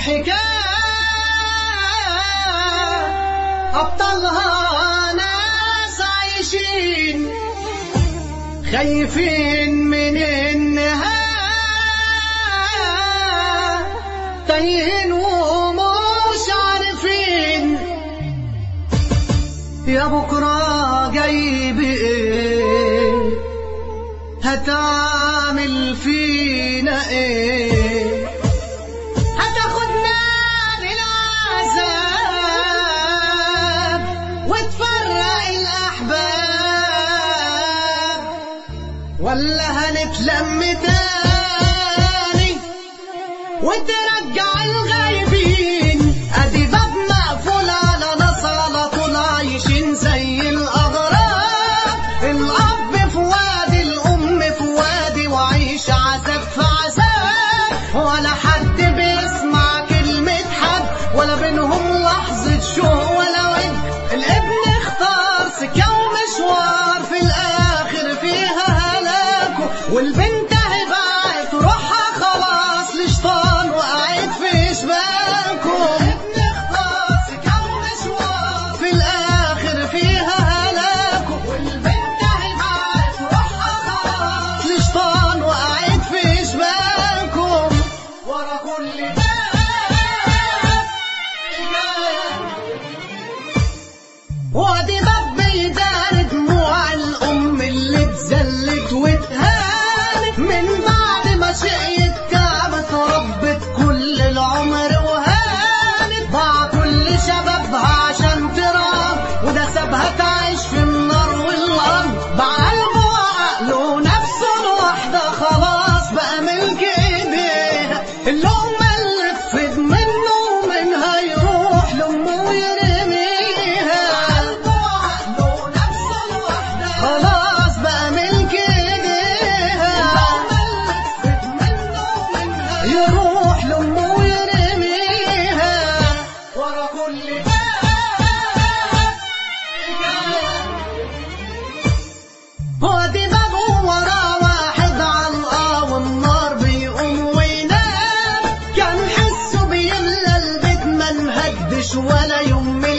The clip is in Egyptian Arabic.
حكاية أبطالها ناس عايشين خايفين من النهاية تايهين ومش عارفين يا بكرة جاي بإيه هتعمل فينا إيه هتاخدنا بالعذاب وتفرق الأحباب ولا هنتلم تاني وترجع الغايبين ادي باب مقفول على ناس على طول عايشين زي الاغراب الاب في وادي الام في وادي وعيش عذاب في عذاب ولا حد بيسمع كلمة حد ولا بينهم لحظة شوق ولا ود الابن اختار سكة ومشوار في الاخر فيها هلاكه والبنت هبعت روحها خلاص لشطان وقعت في شباكه الابن اختار سكة ومشوار في الاخر فيها هلاكه والبنت هبعت روحها خلاص لشطان وقعت في شباكه ورا كل ده وادي باب بيدار دموع الام اللي اتذلت واتهانت من بعد ما شقيت تعبت ربت كل العمر وهانت ضاع كل شبابها عشان تراب وده سابها تعيش في النار والارض بعقلبه وعقله نفسه الوحده خلاص بقى ملك ايديها اللقمه اللي تفيد منه ومنها يروح لامه ويرميها خلاص بقى ملك ايديها يروح لامه ويرميها ورا كل وادي بابه ورا واحد علقة والنار بيقوم وينام كان حسه بيملى البيت ما انهدش ولا يوم